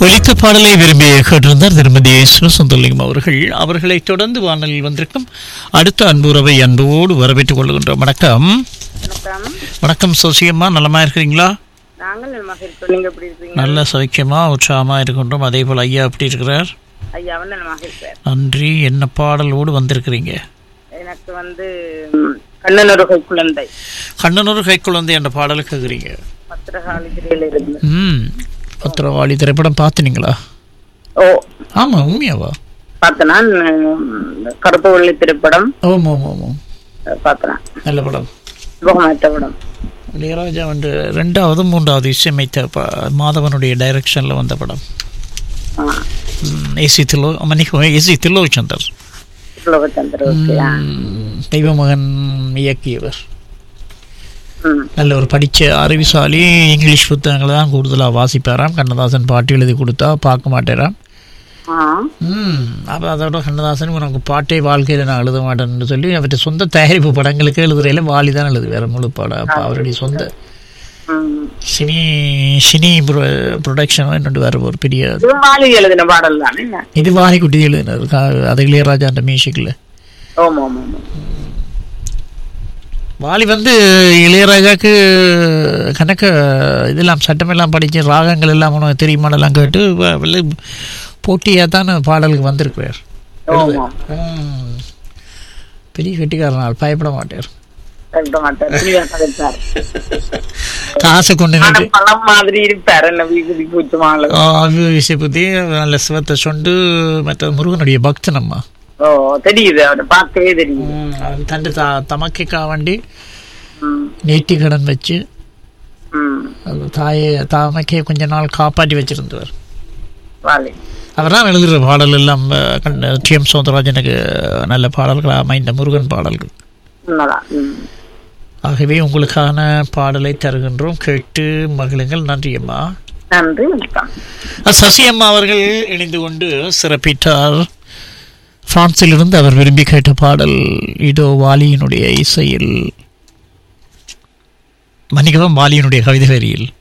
ஒலித்த பாடலை விரும்பி கேட்டிருந்தார் திருமதி சிவசுந்தரலிங்கம் அவர்கள் அவர்களை தொடர்ந்து வானலில் வந்திருக்கும் அடுத்த அன்புறவை அன்போடு வரவேற்றுக் கொள்கின்றோம் வணக்கம் வணக்கம் வணக்கம் சோசியம்மா நலமா இருக்கிறீங்களா நாங்கள் நலமாக இருக்கோம் நீங்க எப்படி இருக்கீங்க நல்ல சௌக்கியமா உற்சாகமா இருக்கின்றோம் அதே போல் ஐயா எப்படி இருக்கிறார் ஐயாவும் நலமாக இருக்கார் நன்றி என்ன பாடலோடு வந்திருக்கிறீங்க எனக்கு வந்து ம், கண்ணனொருகை குழந்தை கண்ணனூர் கைக்குழந்தை என்ற பாடலை கேட்குறீங்க பத்திரகாளி திரையில இருந்து ம் பத்திரவாளி திரைப்படம் பார்த்துனீங்களா ஓ ஆமாம் உண்மையாவா பார்த்தனா கருப்பு வெள்ளி திரைப்படம் ஓம் ஓம் ஓம் ஓம் பார்த்தனா நல்ல படம் சுகமாற்ற படம் இளையராஜா வந்து ரெண்டாவது மூன்றாவது இசையமைத்த ப மாதவனுடைய டைரக்ஷனில் வந்த படம் ஆ, ஏசி தில்லோ மன்னிக்கவும் ஏசி தில்லோச்சந்தர் சுலபச்சந்திர ஓகே ஆ. ம், தெய்வமகன் இயக்கியவர் ம் நல்ல ஒரு படித்த அறிவுசாலி இங்கிலீஷ் புத்தகங்களை தான் கூடுதலாக வாசிப்பாராம் கண்ணதாசன் பாட்டு எழுதி கொடுத்தா பார்க்க மாட்டேறாம் ஆ ம் அப்போ அதோட கண்ணதாசன் உனக்கு பாட்டே வாழ்க்கையில் நான் எழுத மாட்டேன்னு சொல்லி அவர்கிட்ட சொந்த தயாரிப்பு படங்களுக்கு எழுதுறையில வாலி தான் எழுது வேற முழு படம் அப்போ அவருடைய சொந்த ம் சினி சினி ப்ரொடக்ஷன் என்னட்டு வேறு ஒரு பெரிய இது வாலி எழுதின பாடல் தானே இது வாரிக்குட்டி எழுதினது கா- அது இளையராஜா அந்த மியூசிக்கில் ஓம் ஓம் ஓம் வாலி வந்து இளையராஜாக்கு கணக்க இதெல்லாம் சட்டமெல்லாம் படித்து ராகங்கள் எல்லாம் உனக்கு தெரியுமானெல்லாம் கேட்டு வ- வெள்ளை போட்டியாக தான் பாடலுக்கு வந்திருக்கிறார் ஓம் ஓம் ம். பெரிய கெட்டிக்காரனால் பயப்பட மாட்டார் கருட்ட மாட்டார் புரியா கதைத்தார் காசை கொண்டு ஆனா நின்று பழம் மாதிரி இருப்பார் என்ன வீதி பூச்சி மாலை விஷய பற்றி நல்ல சிவத்தை சொண்டு மற்ற முருகனுடைய பக்தனம்மா ஓ தெரியுது அவரை பார்க்கவே தெரியுது தண்டு த தமக்கைக்கா வண்டி ம் நேர்த்தி கடன் வச்சு ம் அது தாயை தமக்கையை கொஞ்ச நாள் காப்பாற்றி வச்சிருந்தவர் வாலி அவர் தான் எழுதுகிற பாடல் எல்லாம் டி எம் சௌந்தரராஜனுக்கு நல்ல பாடல்கள் அமைந்த முருகன் பாடல்கள் உண்மைதான் ம் ஆகவே உங்களுக்கான பாடலை தருகின்றோம் கேட்டு மகிழுங்கள் நன்றி அம்மா நன்றி வணக்கம் அஹ், சசி அம்மா அவர்கள் இணைந்து கொண்டு சிறப்பித்தார் பிரான்சிலிருந்து அவர் விரும்பி கேட்ட பாடல் இதோ வாலியினுடைய இசையில் மன்னிக்கவும் வாலியினுடைய கவிதை வரியில்